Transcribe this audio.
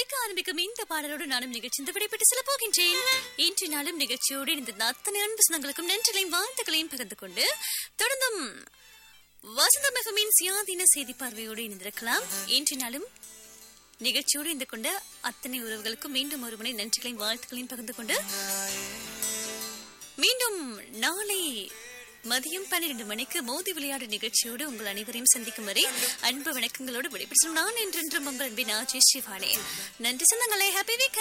மணிக்கு ஆரம்பிக்கும் இந்த பாடலோடு நானும் நிகழ்ச்சி இந்த விடைபெற்று செல்ல போகின்றேன் இன்று நாளும் நிகழ்ச்சியோடு இந்த அத்தனை அன்பு சொந்தங்களுக்கும் நன்றிகளையும் வாழ்த்துக்களையும் பகிர்ந்து கொண்டு தொடர்ந்தும் வசந்த மிகமின் சுயாதீன செய்தி பார்வையோடு இணைந்திருக்கலாம் இன்று நாளும் நிகழ்ச்சியோடு இருந்து கொண்ட அத்தனை உறவுகளுக்கும் மீண்டும் ஒரு முறை நன்றிகளையும் வாழ்த்துக்களையும் பகிர்ந்து கொண்டு மீண்டும் நாளை மதியம் பன்னிரண்டு மணிக்கு மோதி விளையாடு நிகழ்ச்சியோடு உங்கள் அனைவரையும் சந்திக்கும் வரை அன்பு வணக்கங்களோடு விடைபெற்றும் நான் என்றென்றும் உங்கள் அன்பின் ஆஜய் சிவானே நன்றி சொந்தங்களே ஹாப்பி வீக்